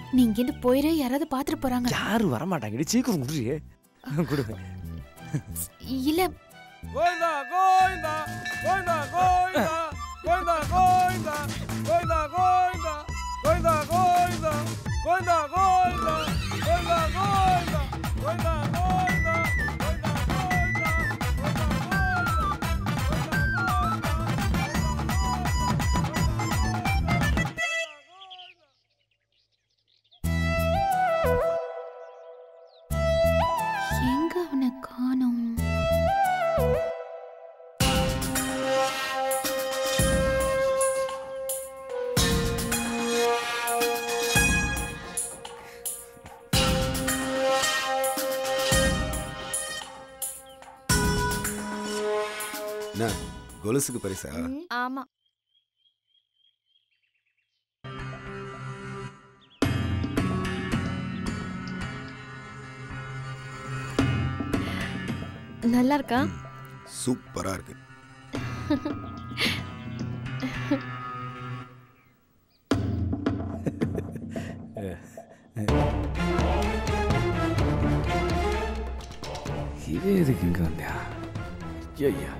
நீ இங்கிருந்து போயிரு யாராவது பாத்துட்டு போறாங்க யாரும் வர மாட்டாங்கடி சீக்கிரம் குடுறியே கொடுங்க இல்ல கோவிந்தா கோவிந்தா கோவிந்தா கோவிந்தா கோவிந்தா கோவிந்தா கோவிந்தா கோவிந்தா கோவிந்தா கோவிந்தா கோவிந்தா கோவிந்தா கோவிந்தா கோவிந்தா கோவிந்தா கோவிந்தா கோவிந்தா எங்க அவனை காணோம் என்ன கொலுசுக்கு பரிசா ஆமா நல்லா இருக்கா சூப்பரா இருக்கு இது எதுக்கு இங்க வந்தியா ஐயா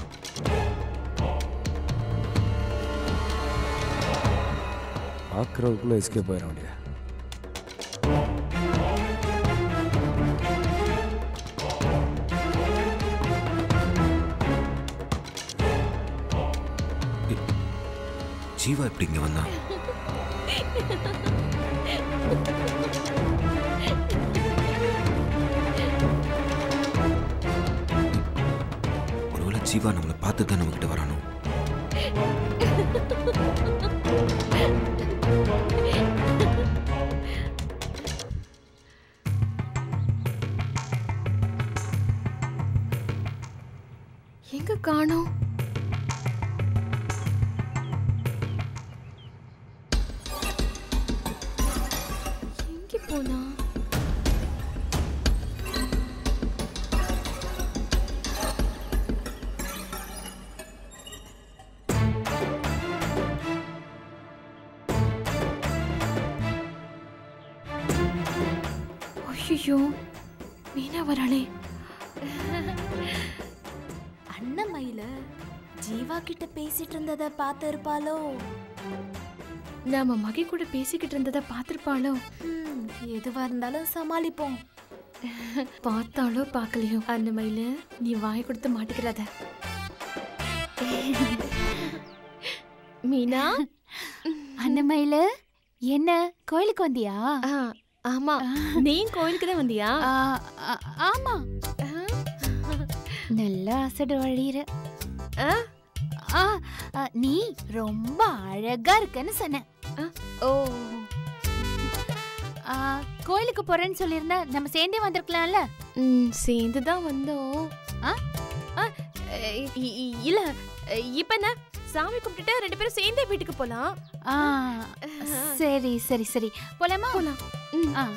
பார்க்குறதுக்குள்ள எஸ்கேப் ஆயிட வேண்டியது ஜீவா இப்படி இங்க வந்தான் ஒருவேளை ஜீவா நம்மளை பார்த்து தான் நம்மகிட்ட வரானோ எங்க காணோம் எங்க போனா ஐயோ மீனா வராளே அண்ணமயில ஜீவா கிட்ட பேசிட்டு இருந்தத பார்த்து இருப்பாளோ நாம மகி கூட பேசிக்கிட்டு இருந்ததை பார்த்திருப்பாளோ ஹம், எதுவா இருந்தாலும் சமாளிப்போம் பார்த்தாலோ பார்க்கலையோ அந்த மயில நீ வாய் கொடுத்து மாட்டிக்கிறாத மீனா அன்னமயில என்ன கோயிலுக்கு வந்தியா ஆ, ஆமா நீ கோயிலுக்கு தான் வந்தியா ஆ, ஆ, ஆமா நல்லா அசடு வழியிற ஆ? ஆ, ஆ, நீ ரொம்ப அழகா இருக்கன்னு சொன்ன ஆ, ஓ ஆ, கோயிலுக்கு போறேன்னு சொல்லியிருந்தா நம்ம சேர்ந்தே வந்திருக்கலாம்ல ம், சேர்ந்து தான் வந்தோம் ஆ? ஆ, இ- இ- இல்ல இப்ப என்ன சாமி கும்பிட்டுட்டு ரெண்டு பேரும் சேர்ந்தே வீட்டுக்கு போலாம் ஆ, சரி சரி சரி போலாமா போலாம் ம். ஆ,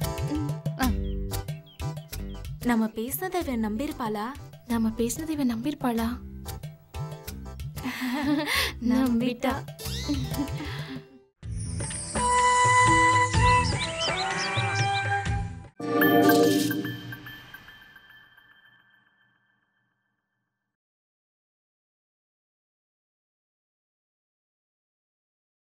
நம்ம பேசினதை இவன் நம்பியிருப்பாளா நாம பேசினதை இவன் நம்பியிருப்பாளா நம்பிட்டா